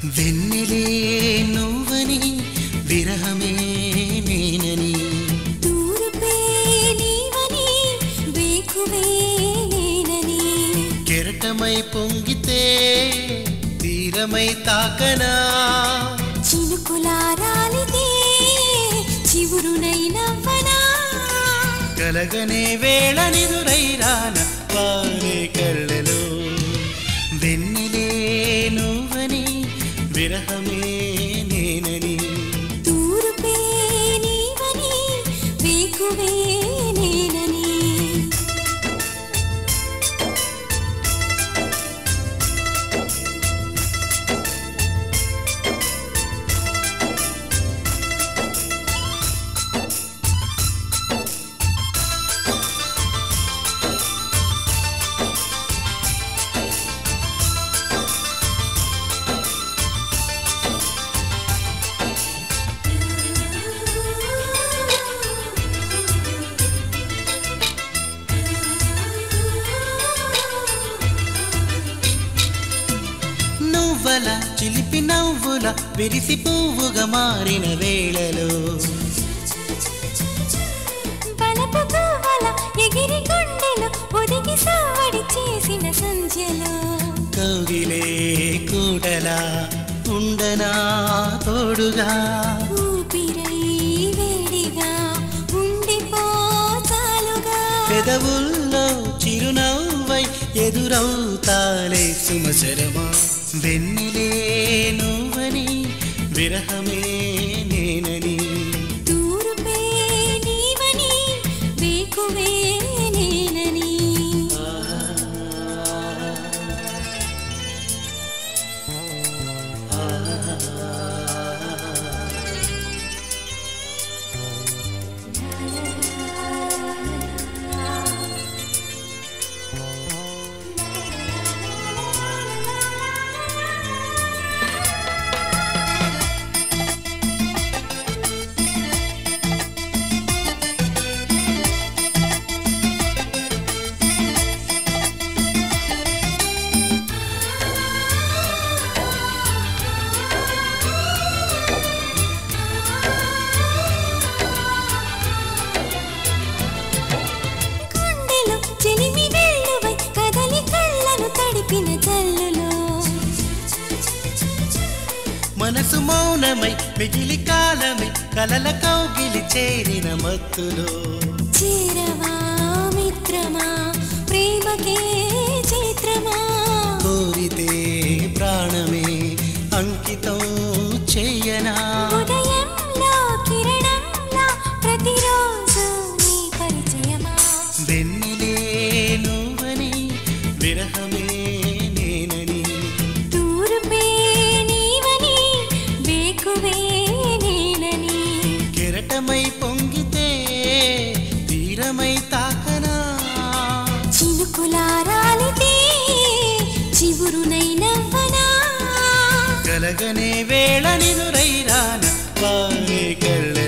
వెన్నెలే నువ్వని విరహమే నేనని తూర్పే నీవని వేకువే నేనని కెరటమై పొంగితే తీరమై తాకనా చినుకులారాలితే చివురునై నవ్వనా కలగనే వేళ నిదురైరాన వానే కళ్ళలో వెన్నెలే నువ్వని విరహమే నేనని తూర్పే నీవని వేకువే నేనని నువ్వల చిలిపి నవ్వుల విరిసి పువ్వుగా మారిన వేళలో బలపు పువ్వల ఎగిరి గుండెలో ఒదిగి సావడి చేసిన సంధ్యలో కౌగిలే కూడలా ఉండనా తోడుగా ఊపిరై వేడిగా ఉండిపో చాలుగా పెదవుల్లో చిరునవ్వై ఎదురవుతాలే సుమసరమా వెన్నెలే నువ్వని విరహమే నేనని తూర్పే నీవని వేకువే నేనని గుండెలో చెలిమి వెల్లువై కదలి కళ్ళను తడిపిన జల్లులో మనసు మౌనమై మిగిలి కాలమై కలల కౌగిలి చేరిన మత్తులో చేరవా మిత్రమా ప్రేమకే చిత్రమా కోరితే ప్రాణమే అంకితం చెయ్యనా ఉదయంలో కిరణంలా ప్రతిరోజు నీ పరిచయమా వెన్నెలే నువ్వని విరహమే నేనని తూర్పే నీవని వేకువే నేనని కెరటమై పొంగితే తీరమై తాకనా చినుకులారాలితే చివురునై నవ్వనా కలగనే వేళ నిదురైరాన వానే కళ్ళ